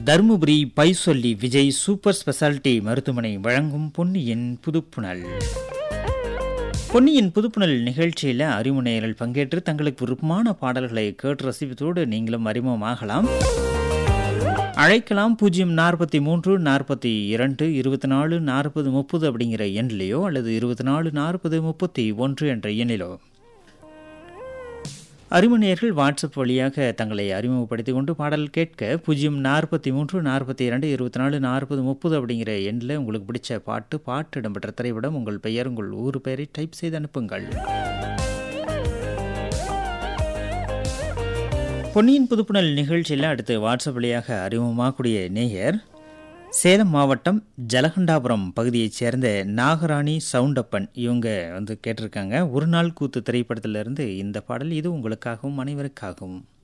தருமபுரி பைசொல்லி Vijay super speciality மருத்துவமனை வழங்கும் பொன்னியின் புதுப்புணல் பொன்னியின் புதுப்புணல் நிகழ்ச்சியில் அறிமுனையர்கள் பங்கேற்று தங்களுக்கு விருப்பமான பாடல்களை கேட்டு ரசிப்பதோடு நீங்களும் அறிமுகமாகலாம் அழைக்கலாம் பூஜ்ஜியம் நாற்பத்தி மூன்று நாற்பத்தி இரண்டு இருபத்தி நாலு நாற்பது முப்பது அப்படிங்கிற எண்ணிலையோ அல்லது இருபத்தி நாலு நாற்பது முப்பத்தி ஒன்று என்ற எண்ணிலோ அறிமுனையர்கள் வாட்ஸ்அப் வழியாக தங்களை அறிமுகப்படுத்திக் கொண்டு பாடல் கேட்க பூஜ்ஜியம் நாற்பத்தி மூன்று நாற்பத்தி இரண்டு இருபத்தி நாலு நாற்பது முப்பது அப்படிங்கிற எண்ணில் உங்களுக்கு பிடிச்ச பாட்டு பாட்டு இடம்பெற்ற திரைப்படம் உங்கள் பெயர் உங்கள் ஊர் பெயரை டைப் செய்து அனுப்புங்கள் பொன்னியின் புதுப்புணல் நிகழ்ச்சியில் அடுத்து வாட்ஸ்அப் வழியாக அறிமுகமாகக்கூடிய நேயர் சேலம் மாவட்டம் ஜலகண்டாபுரம் பகுதியைச் சேர்ந்த நாகராணி சவுண்டப்பன் இவங்க வந்து கேட்டிருக்காங்க ஒரு நாள் கூத்து திரைப்படத்திலிருந்து இந்த பாடல் இது உங்களுக்காகவும் அனைவருக்காகவும்